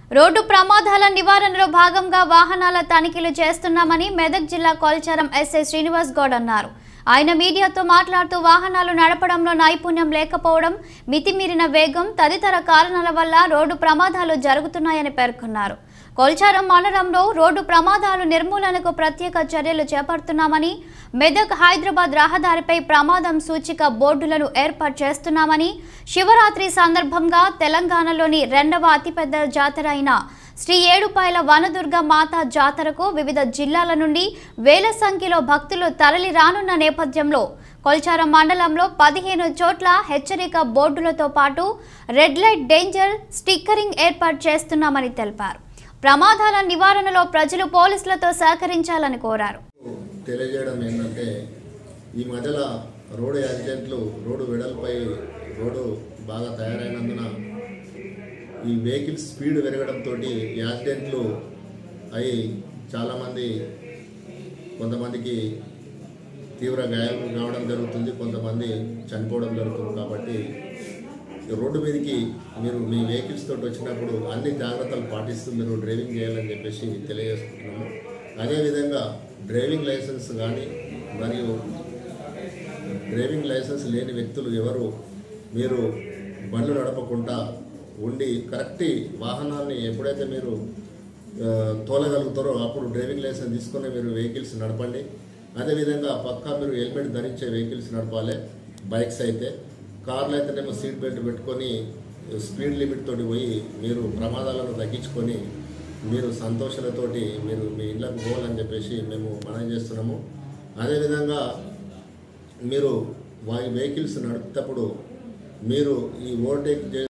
road ప్రమాదాల నివారణలో భాగంగా వాహనాల తనిఖీలు చేస్తున్నామని మెదక్ జిల్లా కోల్చారం ఎస్ఐ శ్రీనివాస్ గౌడ్ అన్నారు ఆయన మీడియాతో మాట్లాడుతూ వాహనాలు నడపడంలో నైపుణ్యం లేకపోవడం మితిమీరిన వేగం తదితర కారణాల వల్ల రోడ్డు ప్రమాదాలు జరుగుతున్నాయని పేర్కొన్నారు కొల్చారం మండలంలో రోడ్డు ప్రమాదాలు నిర్మూలనకు ప్రత్యేక చర్యలు చేపడుతున్నామని మెదక్ హైదరాబాద్ రహదారిపై ప్రమాదం సూచిక బోర్డులను ఏర్పాటు చేస్తున్నామని శివరాత్రి సందర్భంగా తెలంగాణలోని రెండవ అతిపెద్ద జాతర అయిన శ్రీ ఏడుపాయల వనదుర్గ మాతా జాతరకు వివిధ జిల్లాల నుండి వేల సంఖ్యలో భక్తులు తరలి రానున్న నేపథ్యంలో కొల్చారం మండలంలో పదిహేను చోట్ల హెచ్చరిక బోర్డులతో పాటు రెడ్ లైట్ డేంజర్ స్టిక్కరింగ్ ఏర్పాటు చేస్తున్నామని తెలిపారు ప్రమాదాల నివారణలో ప్రజలు పోలీసులతో సహకరించాలని కోరారు తెలియజేయడం ఏంటంటే ఈ మధ్యలో రోడ్డు యాక్సిడెంట్లు రోడ్డు వెడల్పై రోడ్డు బాగా తయారైనందున ఈ వెహికల్స్ స్పీడ్ పెరగడంతో యాక్సిడెంట్లు అయి చాలామంది కొంతమందికి తీవ్ర గాయాలు కావడం జరుగుతుంది కొంతమంది చనిపోవడం జరుగుతుంది కాబట్టి ఈ రోడ్డు మీదకి మీరు మీ వెహికల్స్ తోటి వచ్చినప్పుడు అన్ని జాగ్రత్తలు పాటిస్తూ మీరు డ్రైవింగ్ చేయాలని చెప్పేసి తెలియజేస్తున్నాము అదేవిధంగా డ్రైవింగ్ లైసెన్స్ కానీ మరియు డ్రైవింగ్ లైసెన్స్ లేని వ్యక్తులు ఎవరు మీరు బండ్లు నడపకుండా ఉండి కరెక్ట్ వాహనాన్ని ఎప్పుడైతే మీరు ఆ, తోలగలుగుతారో అప్పుడు డ్రైవింగ్ లైసెన్స్ తీసుకొని మీరు వెహికల్స్ నడపండి అదేవిధంగా పక్కా మీరు హెల్మెట్ ధరించే వెహికల్స్ నడపాలి బైక్స్ అయితే కార్లు అయితేనేమో సీట్ బెల్ట్ పెట్టుకొని స్పీడ్ లిమిట్ తోటి పోయి మీరు ప్రమాదాలను తగ్గించుకొని మీరు సంతోషాలతోటి మీరు మీ ఇళ్ళకు పోవాలని చెప్పేసి మేము మనం చేస్తున్నాము అదేవిధంగా మీరు వారి వెహికల్స్ నడిపేటప్పుడు మీరు ఈ ఓవర్టేక్ చే